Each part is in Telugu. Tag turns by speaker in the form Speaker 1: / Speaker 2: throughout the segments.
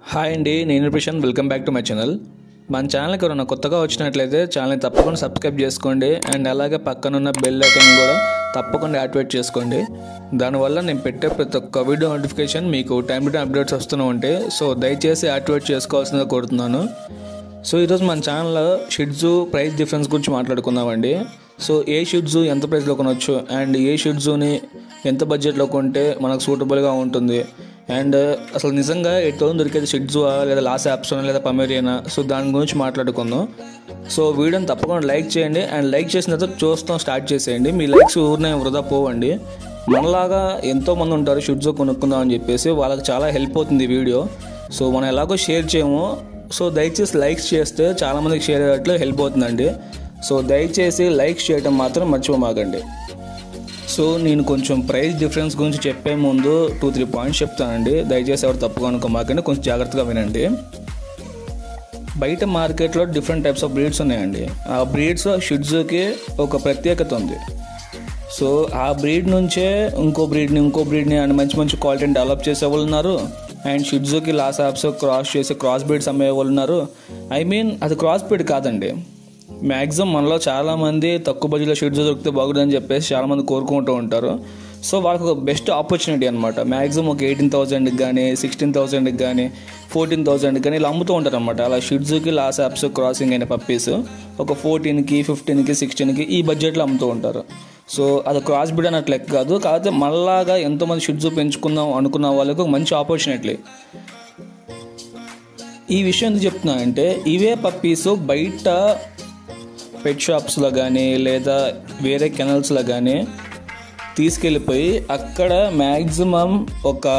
Speaker 1: హాయ్ అండి నేను Prashanth welcome back to my channel మన ఛానల్కి ఎవరైనా కొత్తగా వచ్చినట్లయితే ఛానల్ని తప్పకుండా సబ్స్క్రైబ్ చేసుకోండి అండ్ అలాగే పక్కనున్న బెల్ ఐకాన్ కూడా తప్పకుండా యాక్టివేట్ చేసుకోండి దానివల్ల నేను పెట్టే ప్రతి ఒక్క వీడియో నోటిఫికేషన్ మీకు టైం టు టైం అప్డేట్స్ వస్తూనే ఉంటాయి సో దయచేసి యాక్టివేట్ చేసుకోవాల్సిందిగా కోరుతున్నాను సో ఈరోజు మన ఛానల్లో షిడ్జు ప్రైస్ డిఫరెన్స్ గురించి మాట్లాడుకుందామండి సో ఏ షిడ్జు ఎంత ప్రైస్లో కొనవచ్చు అండ్ ఏ షిడ్జుని ఎంత బడ్జెట్లో కొంటే మనకు సూటబుల్గా ఉంటుంది అండ్ అసలు నిజంగా ఎయిట్ థౌసండ్ దొరికేది షిడ్జువా లేదా లాస్ యాప్సోనా లేదా పమేరియనా సో దాని గురించి మాట్లాడుకుందాం సో వీడియోని తప్పకుండా లైక్ చేయండి అండ్ లైక్ చేసిన తర్వాత చూస్తాం స్టార్ట్ చేసేయండి మీ లైక్స్ ఊరినే వృధా పోవండి మనలాగా ఎంతోమంది ఉంటారు షిడ్జు కొనుక్కుందాం అని చెప్పేసి వాళ్ళకి చాలా హెల్ప్ అవుతుంది ఈ వీడియో సో మనం ఎలాగో షేర్ చేయము సో దయచేసి లైక్స్ చేస్తే చాలామందికి షేర్ అయ్యేట్లు హెల్ప్ అవుతుందండి సో దయచేసి లైక్స్ చేయడం మాత్రం మర్చిపోమాకండి సో నేను కొంచెం ప్రైస్ డిఫరెన్స్ గురించి చెప్పే ముందు టూ త్రీ పాయింట్స్ చెప్తానండి దయచేసి ఎవరు తప్పుగా అనుకోమాకండి కొంచెం జాగ్రత్తగా వినండి బయట మార్కెట్లో డిఫరెంట్ టైప్స్ ఆఫ్ బ్రీడ్స్ ఉన్నాయండి ఆ బ్రీడ్స్ షిడ్జుకి ఒక ప్రత్యేకత ఉంది సో ఆ బ్రీడ్ నుంచే ఇంకో బ్రీడ్ని ఇంకో బ్రీడ్ని అండ్ మంచి మంచి క్వాలిటీని డెవలప్ చేసే వాళ్ళు ఉన్నారు అండ్ షిడ్జుకి లాస్ యాప్స్ క్రాస్ చేసి క్రాస్ బ్రీడ్స్ అమ్మే వాళ్ళు ఉన్నారు ఐ మీన్ అది క్రాస్ బ్రీడ్ కాదండి మ్యాక్సిమం మనలో చాలామంది తక్కువ బడ్జెట్లో షిడ్జు దొరికితే బాగుంటుందని చెప్పేసి చాలామంది కోరుకుంటూ ఉంటారు సో వాళ్ళకి ఒక బెస్ట్ ఆపర్చునిటీ అనమాట మ్యాక్సిమం ఒక ఎయిటీన్ థౌసండ్కి కానీ సిక్స్టీన్ థౌసండ్కి కానీ ఫోర్టీన్ థౌసండ్కి కానీ ఇలా అమ్ముతూ ఉంటారు అనమాట అలా షిడ్జుకి లాస్ యాప్స్ క్రాసింగ్ అయిన పప్పీస్ ఒక ఫోర్టీన్కి ఫిఫ్టీన్కి సిక్స్టీన్కి ఈ బడ్జెట్లో అమ్ముతూ ఉంటారు సో అది క్రాస్ బిడ్ అన్నట్లు లెక్క కాదు కాకపోతే మళ్ళాగా ఎంతోమంది షిడ్జు పెంచుకుందాం అనుకున్న వాళ్ళకి ఒక మంచి ఆపర్చునిటీ ఈ విషయం ఎందుకు చెప్తున్నా అంటే ఇవే పప్పీస్ బయట పెట్ షాప్స్లో కానీ లేదా వేరే కెనల్స్లో కానీ తీసుకెళ్ళిపోయి అక్కడ మ్యాక్సిమం ఒక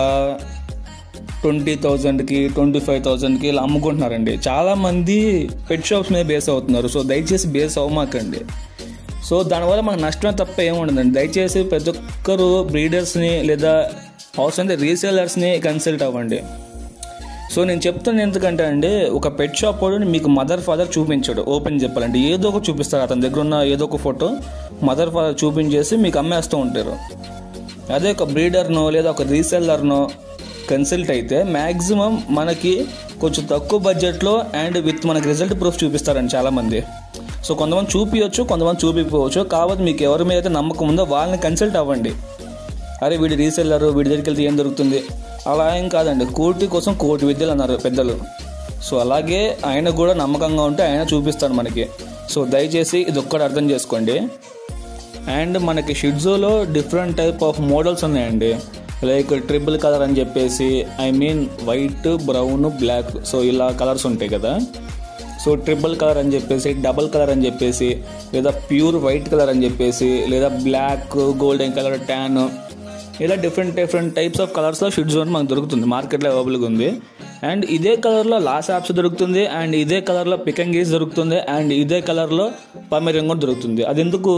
Speaker 1: ట్వంటీ థౌజండ్కి ట్వంటీ ఫైవ్ థౌజండ్కి ఇలా అమ్ముకుంటున్నారండి చాలామంది పెట్ షాప్స్ మీద బేస్ అవుతున్నారు సో దయచేసి బేస్ అవ్వమాకండి సో దానివల్ల మనకు నష్టం తప్ప ఏముండదండి దయచేసి ప్రతి ఒక్కరు బ్రీడర్స్ని లేదా అవసరం రీసేలర్స్ని కన్సల్ట్ అవ్వండి సో నేను చెప్తాను ఎందుకంటే అండి ఒక పెట్ షాప్ వాడు మీకు మదర్ ఫాదర్ చూపించాడు ఓపెన్ చెప్పాలంటే ఏదో ఒక చూపిస్తారు అతని దగ్గర ఉన్న ఏదో ఒక ఫోటో మదర్ ఫాదర్ చూపించేసి మీకు అమ్మేస్తూ ఉంటారు అదే ఒక బ్రీడర్నో లేదా ఒక రీసెల్లర్నో కన్సల్ట్ అయితే మ్యాక్సిమం మనకి కొంచెం తక్కువ బడ్జెట్లో అండ్ విత్ మనకి రిజల్ట్ ప్రూఫ్ చూపిస్తారండి చాలామంది సో కొంతమంది చూపించవచ్చు కొంతమంది చూపించవచ్చు కాబట్టి మీకు ఎవరి మీద అయితే నమ్మకం ఉందో వాళ్ళని కన్సల్ట్ అవ్వండి అరే వీడి రీసెల్లర్ వీడి దగ్గరికి వెళ్తే ఏం దొరుకుతుంది అలా ఏం కాదండి కోటి కోసం కోటి విద్యలు అన్నారు పెద్దలు సో అలాగే ఆయన కూడా నమ్మకంగా ఉంటే ఆయన చూపిస్తాడు మనకి సో దయచేసి ఇది ఒక్కటి అర్థం చేసుకోండి అండ్ మనకి షిడ్జోలో డిఫరెంట్ టైప్ ఆఫ్ మోడల్స్ ఉన్నాయండి లైక్ ట్రిపుల్ కలర్ అని చెప్పేసి I mean white brown black so ఇలా కలర్స్ ఉంటాయి కదా సో ట్రిపుల్ కలర్ అని చెప్పేసి డబుల్ కలర్ అని చెప్పేసి లేదా ప్యూర్ వైట్ కలర్ అని చెప్పేసి లేదా బ్లాక్ గోల్డెన్ కలర్ ట్యాన్ ఇలా డిఫరెంట్ డిఫరెంట్ టైప్స్ ఆఫ్ కలర్స్లో షిడ్ జోన్ మనకు దొరుకుతుంది మార్కెట్లో అవైలబుల్గా ఉంది అండ్ ఇదే కలర్లో లాస్ యాప్స్ దొరుకుతుంది అండ్ ఇదే కలర్లో పికంగీస్ దొరుకుతుంది అండ్ ఇదే కలర్లో పమెరియన్ కూడా దొరుకుతుంది అది ఎందుకు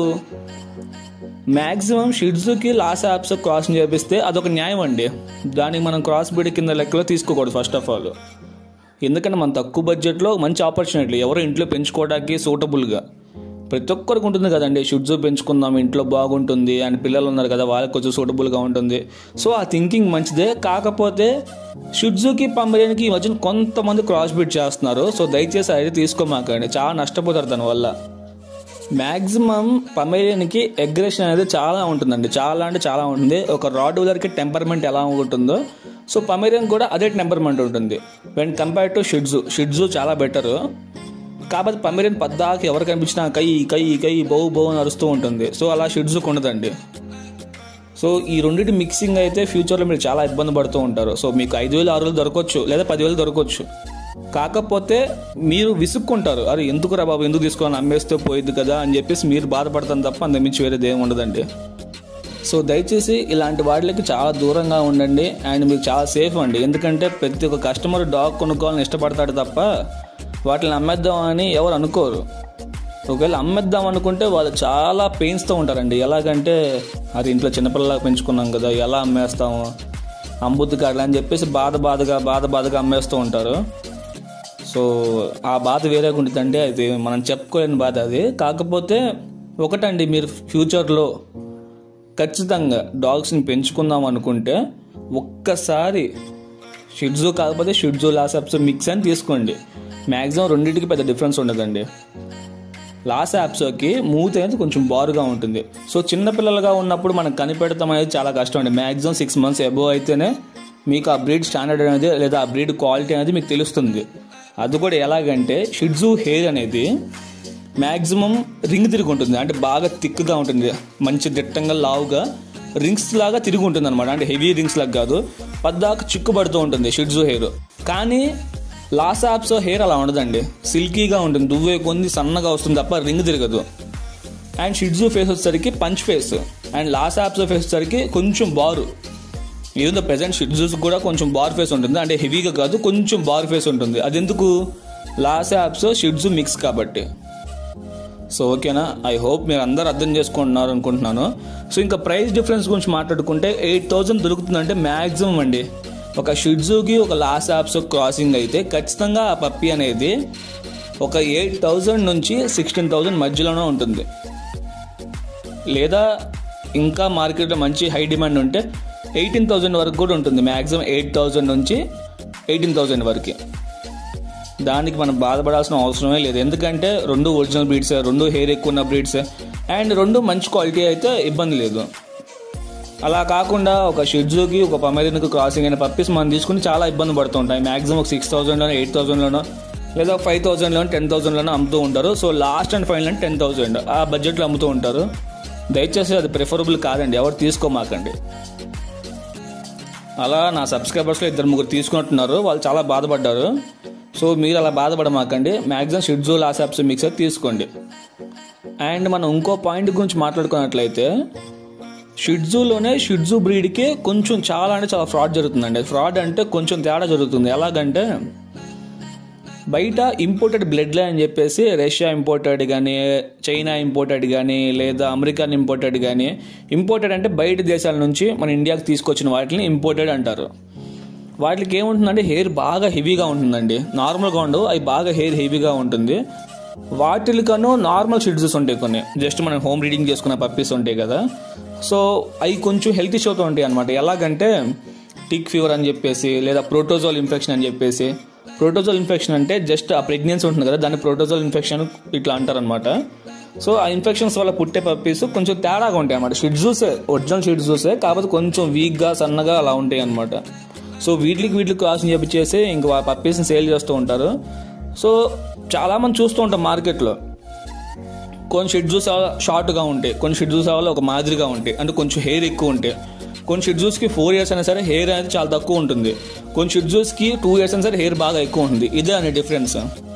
Speaker 1: మ్యాక్సిమం షిడ్స్కి లాస్ యాప్స్ క్రాస్ చేపిస్తే అదొక న్యాయం అండి దానికి మనం క్రాస్ బీడ్ కింద లెక్కలో తీసుకోకూడదు ఫస్ట్ ఆఫ్ ఆల్ ఎందుకంటే మన తక్కువ బడ్జెట్లో మంచి ఆపర్చునిటీ ఎవరో ఇంట్లో పెంచుకోవడానికి సూటబుల్గా ప్రతి ఒక్కరికి ఉంటుంది కదండి షుడ్జు పెంచుకుందాం ఇంట్లో బాగుంటుంది అండ్ పిల్లలు ఉన్నారు కదా వాళ్ళకి కొంచెం సూటబుల్గా ఉంటుంది సో ఆ థింకింగ్ మంచిదే కాకపోతే షుడ్జుకి పంపడానికి ఈ మధ్యన కొంతమంది క్రాస్ బిట్ చేస్తున్నారు సో దయచేసి అయితే తీసుకోమాకండి చాలా నష్టపోతారు దానివల్ల మ్యాక్సిమం పమేరియన్కి అగ్రెషన్ అనేది చాలా ఉంటుందండి చాలా అంటే చాలా ఉంటుంది ఒక రాడ్ వీలర్కి టెంపర్మెంట్ ఎలా ఉంటుందో సో పమేరియన్ కూడా అదే టెంపర్మెంట్ ఉంటుంది when compare to Shih Tzu Shih Tzu చాలా బెటరు కాకపోతే పమేరియన్ పద్దాకి ఎవరు కనిపించినా కై కై కై బౌ బౌ అని అరుస్తూ ఉంటుంది సో అలా షిడ్జుకు ఉండదండి సో ఈ రెండింటి మిక్సింగ్ అయితే ఫ్యూచర్లో మీరు చాలా ఇబ్బంది పడుతూ ఉంటారు సో మీకు ఐదు వేలు ఆరు వేలు దొరకవచ్చు లేదా పదివేలు దొరకవచ్చు కాకపోతే మీరు విసుక్కుంటారు అరే ఎందుకు రా బాబు ఎందుకు తీసుకోవాలని అమ్మేస్తే పోయిద్ది కదా అని చెప్పేసి మీరు బాధపడతాను తప్ప అంతమించి వేరేది ఏమి ఉండదండి సో దయచేసి ఇలాంటి వాటికి చాలా దూరంగా ఉండండి అండ్ మీకు చాలా సేఫ్ అండి ఎందుకంటే ప్రతి ఒక్క కస్టమర్ డాగ్ కొనుక్కోవాలని ఇష్టపడతాడు తప్ప వాటిని అమ్మేద్దాం అని ఎవరు అనుకోరు ఒకవేళ అమ్మేద్దాం అనుకుంటే వాళ్ళు చాలా పెయిన్స్తో ఉంటారండి ఎలాగంటే అది ఇంట్లో చిన్నపిల్లలాగా పెంచుకున్నాం కదా ఎలా అమ్మేస్తాము అమ్ముద్ది కాడలే అని చెప్పేసి బాధ బాధగా బాధ బాధగా అమ్మేస్తూ ఉంటారు సో ఆ బాధ వేరేగా ఉంటుందంటే అది మనం చెప్పుకోలేని బాధ అది కాకపోతే ఒకటండి మీరు ఫ్యూచర్లో ఖచ్చితంగా డాగ్స్ని పెంచుకుందాం అనుకుంటే ఒక్కసారి షిడ్జు కాకపోతే షిడ్జు లాసాప్స్ మిక్స్ అని తీసుకోండి మ్యాక్సిమం రెండింటికి పెద్ద డిఫరెన్స్ ఉండదండి లాస్ యాప్స్కి మూత అనేది కొంచెం బారుగా ఉంటుంది సో చిన్నపిల్లలుగా ఉన్నప్పుడు మనం కనిపెడతాం అనేది చాలా కష్టం అండి మ్యాక్సిమం సిక్స్ మంత్స్ అబోవ్ అయితేనే మీకు ఆ బ్రీడ్ స్టాండర్డ్ అనేది లేదా ఆ బ్రీడ్ క్వాలిటీ అనేది మీకు తెలుస్తుంది అది కూడా ఎలాగంటే షిడ్జు హెయిర్ అనేది మ్యాక్సిమం రింగ్ తిరిగి ఉంటుంది అంటే బాగా థిక్గా ఉంటుంది మంచి దిట్టంగా లావుగా రింగ్స్ లాగా తిరిగి ఉంటుంది అనమాట అంటే హెవీ రింగ్స్ లాగా కాదు పద్దాక చిక్కు పడుతూ ఉంటుంది షిడ్జు హెయిర్ కానీ లాస్ యాప్స్ హెయిర్ అలా ఉండదండి సిల్కీగా ఉంటుంది దువ్వే కొంది సన్నగా వస్తుంది తప్ప రింగ్ తిరగదు అండ్ షిడ్జు ఫేస్ వచ్చేసరికి punch face and Lhasa Apso face వచ్చేసరికి కొంచెం బారు ఈవెన్ ద ప్రెసెంట్ షిడ్జూస్ కూడా కొంచెం బార్ ఫేస్ ఉంటుంది అంటే హెవీగా కాదు కొంచెం బార్ ఫేస్ ఉంటుంది అది ఎందుకు లాస్ యాప్స్ షిడ్జు మిక్స్ కాబట్టి సో ఓకేనా ఐ హోప్ మీరు అందరు అర్థం చేసుకుంటున్నారు అనుకుంటున్నాను సో ఇంకా ప్రైస్ డిఫరెన్స్ గురించి మాట్లాడుకుంటే ఎయిట్ థౌజండ్ దొరుకుతుందంటే మ్యాక్సిమం అండి ఒక షిడ్జుకి ఒక లాస్ యాప్స్ క్రాసింగ్ అయితే ఖచ్చితంగా ఆ పప్పి అనేది ఒక ఎయిట్ థౌజండ్ నుంచి సిక్స్టీన్ థౌజండ్ మధ్యలోనే ఉంటుంది లేదా ఇంకా మార్కెట్లో మంచి హై డిమాండ్ ఉంటే ఎయిటీన్ థౌజండ్ వరకు కూడా ఉంటుంది మ్యాక్సిమం ఎయిట్ థౌజండ్ నుంచి ఎయిటీన్ థౌజండ్ వరకు దానికి మనం బాధపడాల్సిన అవసరమే లేదు ఎందుకంటే రెండు ఒరిజినల్ బ్రీడ్స్ రెండు హెయిర్ ఎక్కువ ఉన్న బ్రీడ్స్ అండ్ రెండు మంచి క్వాలిటీ అయితే ఇబ్బంది లేదు అలా కాకుండా ఒక షిడ్జుకి ఒక పమెరిన్కి క్రాసింగ్ అయిన పప్పీస్ మనం తీసుకుని చాలా ఇబ్బంది పడుతూ ఉంటాయి మ్యాక్సిమం ఒక సిక్స్ థౌసండ్లోనో ఎయిట్ థౌసండ్లోనో లేదా ఫైవ్ థౌసండ్లోనో టెన్ థౌసండ్లోనో అమ్ముతూ ఉంటారు సో లాస్ట్ అండ్ ఫైనల్ అంటే టెన్ థౌసండ్ ఆ బడ్జెట్లో అమ్ముతూ ఉంటారు దయచేసి అది ప్రిఫరబుల్ కాదండి ఎవరు తీసుకోమాకండి అలా నా సబ్స్క్రైబర్స్లో ఇద్దరు ముగ్గురు తీసుకుంటున్నారు వాళ్ళు చాలా బాధపడ్డారు సో మీరు అలా బాధపడమాకండి maximum Shih Tzu Lhasa Apso mixer తీసుకోండి అండ్ మనం ఇంకో పాయింట్ గురించి మాట్లాడుకున్నట్లయితే షిడ్జులోనే షిడ్జు బ్రీడ్కి కొంచెం చాలా అంటే చాలా ఫ్రాడ్ జరుగుతుందండి ఫ్రాడ్ అంటే కొంచెం తేడా జరుగుతుంది ఎలాగంటే బయట ఇంపోర్టెడ్ బ్లడ్ లైన్ అని చెప్పేసి రష్యా ఇంపోర్టెడ్ కానీ చైనా ఇంపోర్టెడ్ కానీ లేదా అమెరికన్ ఇంపోర్టెడ్ కానీ ఇంపోర్టెడ్ అంటే బయట దేశాల నుంచి మన ఇండియాకి తీసుకొచ్చిన వాటిని ఇంపోర్టెడ్ అంటారు వాటికి ఏముంటుందంటే హెయిర్ బాగా హెవీగా ఉంటుందండి నార్మల్గా ఉండవు అవి బాగా హెయిర్ హెవీగా ఉంటుంది వాటికను నార్మల్ షిడ్జెస్ ఉంటాయి కొన్ని జస్ట్ మనం హోమ్ రీడింగ్ చేసుకున్న పప్పీస్ ఉంటాయి కదా సో అవి కొంచెం హెల్త్ ఇష్యూతో ఉంటాయి అనమాట ఎలాగంటే టిక్ ఫీవర్ అని చెప్పేసి లేదా ప్రోటోజోల్ ఇన్ఫెక్షన్ అని చెప్పేసి ప్రోటోజోల్ ఇన్ఫెక్షన్ అంటే జస్ట్ ఆ ప్రెగ్నెన్సీ ఉంటుంది కదా దాన్ని ప్రోటోజోల్ ఇన్ఫెక్షన్ ఇట్లా అంటారనమాట సో ఆ ఇన్ఫెక్షన్స్ వల్ల పుట్టే పప్పీస్ కొంచెం తేడాగా ఉంటాయి అనమాట షిడ్జూసే ఒరిజినల్ షిడ్జూసే కాకపోతే కొంచెం వీక్గా సన్నగా అలా ఉంటాయి అనమాట సో వీటికి వీటికి క్రాస్ చేపించేసి ఇంకా ఆ పప్పీస్ని సేల్ చేస్తూ ఉంటారు సో చాలామంది చూస్తూ ఉంటాం మార్కెట్లో కొన్ని షెడ్యూల్స్ షార్ట్గా ఉంటాయి కొన్ని షెడ్యూల్స్ వల్ల ఒక మాదిరిగా ఉంటాయి అంటే కొంచెం హెయిర్ ఎక్కువ ఉంటాయి కొన్ని షెడ్యూల్స్కి ఫోర్ ఇయర్స్ అయినా సరే హెయిర్ అనేది చాలా తక్కువ ఉంటుంది కొన్ని షెడ్యూల్స్కి టూ ఇయర్స్ అయినా సరే హెయిర్ బాగా ఎక్కువ ఉంటుంది ఇదే అనే డిఫరెన్స్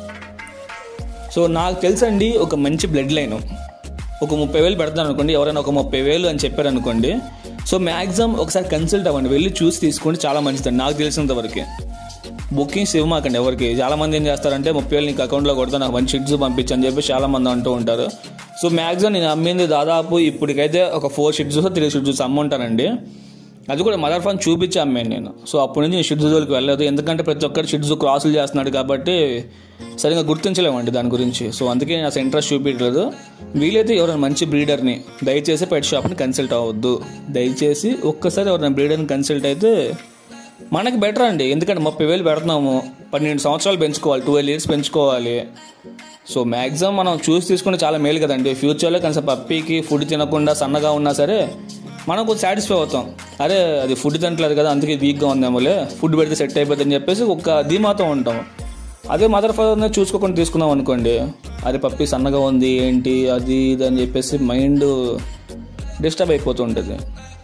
Speaker 1: సో నాకు తెలుసండి ఒక మంచి బ్లడ్ లైన్ ఒక ముప్పై వేలు పెడతాను అనుకోండి ఎవరైనా ఒక ముప్పై వేలు అని చెప్పారు అనుకోండి సో మ్యాక్సిమం ఒకసారి కన్సల్ట్ అవ్వండి వెళ్ళి చూసి తీసుకోండి చాలా మంచిదండి నాకు తెలిసినంత వరకే బుకింగ్స్ ఇవ్వమాకండి ఎవరికి చాలా మంది ఏం చేస్తారంటే ముప్పై వేలు నీకు అకౌంట్లో కొడతా నాకు మంచి షిడ్స్ పంపించని చెప్పి చాలా మంది అంటూ ఉంటారు సో మ్యాక్సిమం నేను అమ్మింది దాదాపు ఇప్పటికైతే ఒక ఫోర్ షిడ్స్ త్రీ షిడ్స్ అమ్ముంటానండి అది కూడా మదర్ ఫోన్ చూపించి అమ్మాను నేను సో అప్పటి నుంచి నేను షిడ్స్ జోలికి వెళ్ళలేదు ఎందుకంటే ప్రతి ఒక్కరు షిడ్స్ క్రాసులు చేస్తున్నాడు కాబట్టి సరిగా గుర్తించలేమండి దాని గురించి సో అందుకే నేను అసలు ఇంట్రెస్ట్ చూపించలేదు వీలైతే ఎవరైనా మంచి బ్రీడర్ని దయచేసి పెట్ షాప్ని కన్సల్ట్ అవ్వద్దు దయచేసి ఒక్కసారి ఎవరైనా బ్రీడర్ని కన్సల్ట్ అయితే మనకి బెటర్ అండి ఎందుకంటే ముప్పై వేలు పెడుతున్నాము పన్నెండు సంవత్సరాలు పెంచుకోవాలి ట్వెల్వ్ ఇయర్స్ పెంచుకోవాలి సో మ్యాక్సిమం మనం చూసి తీసుకుంటే చాలా మేలు కదండి ఫ్యూచర్లో కనీసం పప్పీకి ఫుడ్ తినకుండా సన్నగా ఉన్నా సరే మనం కొంచెం సాటిస్ఫై అవుతాం అరే అది ఫుడ్ తినట్లేదు కదా అందుకే వీక్గా ఉందేమోలే ఫుడ్ పెడితే సెట్ అయిపోతుంది అని చెప్పేసి ఒక ధీమాతో ఉంటాం అదే మదర్ ఫాదర్ని చూసుకోకుండా తీసుకున్నాం అనుకోండి అది పప్పి సన్నగా ఉంది ఏంటి అది ఇది అని చెప్పేసి మైండ్ డిస్టర్బ్ అయిపోతూ ఉంటుంది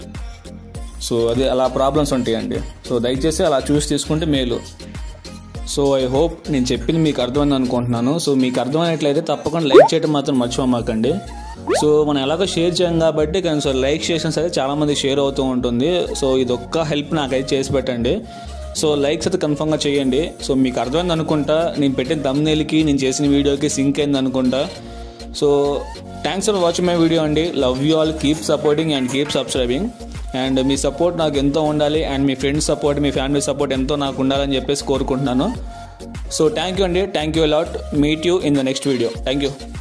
Speaker 1: సో అది అలా ప్రాబ్లమ్స్ ఉంటాయండి సో దయచేసి అలా చూసి తీసుకుంటే మేలు సో ఐ హోప్ నేను చెప్పింది మీకు అర్థమైంది అనుకుంటున్నాను సో మీకు అర్థమైనట్లయితే తప్పకుండా లైక్ చేయడం మాత్రం మర్చిపోమాకండి సో మనం ఎలాగో షేర్ చేయం కాబట్టి కనీసం లైక్ చేసిన సరే చాలామంది షేర్ అవుతూ ఉంటుంది సో ఇది ఒక్క హెల్ప్ నాకైతే చేసి పెట్టండి సో లైక్స్ అయితే కన్ఫర్మ్గా చేయండి సో మీకు అర్థమైంది అనుకుంటా నేను పెట్టిన తమ్నేల్కి నేను చేసిన వీడియోకి సింక్ అయింది అనుకుంటా so thanks for watching my video అండి love you all keep supporting and keep subscribing and మీ సపోర్ట్ నాకు ఎంతో ఉండాలి అండ్ మీ ఫ్రెండ్స్ సపోర్ట్ మీ ఫ్యామిలీ సపోర్ట్ ఎంతో నాకు ఉండాలని చెప్పేసి కోరుకుంటున్నాను సో థ్యాంక్ యూ అండి thank you a lot meet you in the next video thank you